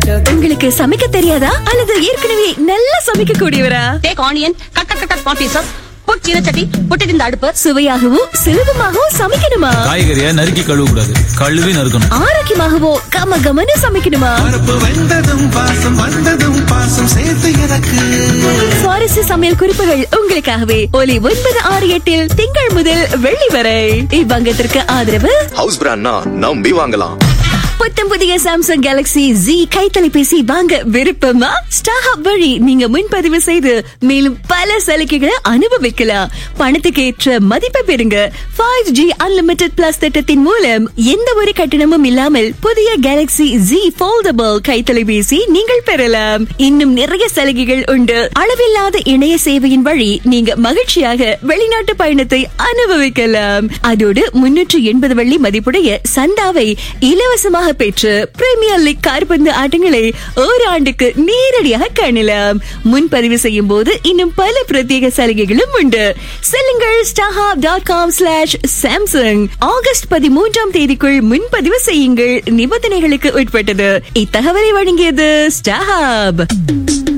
உங்களுக்கு சமைக்க தெரியாதா அல்லது ஏற்கனவே நல்லா சமைக்க கூடியவரா take onion cut cut cut small pieces put சீனச்சட்டி புட்டு இந்த அடுப்பு சுவையாகவும் சுலபமாகவும் சமைக்கணுமா காய்கறியை நறுக்கி கழுவ கூடாது கழுவி நறுக்கணும் ஆரோக்கியமாகவோ கம கமன்னு சமைக்கணுமா பருப்பு வெந்ததும் பாசம் வந்ததும் பாசம் சேர்த்து எனக்கு சுவாரஸ்ய சமையல் குறிப்புகள் உங்களுக்காகவே ஒலி ஒன்பது ஆறு எட்டில் திங்கள் முதல் வெள்ளி வரை இவ்வங்கத்திற்கு ஆதரவு ஹவுஸ் பிராண்ட்னா நம்பி வாங்கலாம் புத்தம் புதிய சாம்சங் கேலக்ஸி ஜி கைத்தலைபேசி வாங்க விருப்பமா ஸ்டாஹப் வழி நீங்க முன்பதிவு செய்து மேலும் பல சலுகைகளை அனுபவிக்கலாம் பணத்துக்கு ஏற்ற மதிப்பை பெறுங்க ஃபைவ் ஜி அன்லிமிடெட் பிளஸ் திட்டத்தின் மூலம் எந்த ஒரு கட்டணமும் இல்லாமல் புதிய கேலக்ஸி ஜி போல்டபிள் கைத்தலைபேசி நீங்கள் பெறலாம் இன்னும் நிறைய சலுகைகள் உண்டு அளவில்லாத இணைய சேவையின் வழி நீங்க மகிழ்ச்சியாக வெளிநாட்டு பயணத்தை அனுபவிக்கலாம் அதோடு முன்னூற்று எண்பது வெள்ளி மதிப்புடைய சந்தாவை இலவசமாக பெற்று பிரீமியர் லீக் கால்பந்து ஆட்டங்களை ஓராண்டுக்கு நேரடியாக காணலாம் முன்பதிவு செய்யும் போது இன்னும் பல பிரத்யேக சலுகைகளும் உண்டு செல்லுங்கள் ஸ்டாஹாப் dot com slash Samsung August பதிமூன்றாம் தேதிக்குள் முன்பதிவு செய்யுங்கள் நிபந்தனைகளுக்கு உட்பட்டது இத்தகவலை வழங்கியது ஸ்டாஹாப்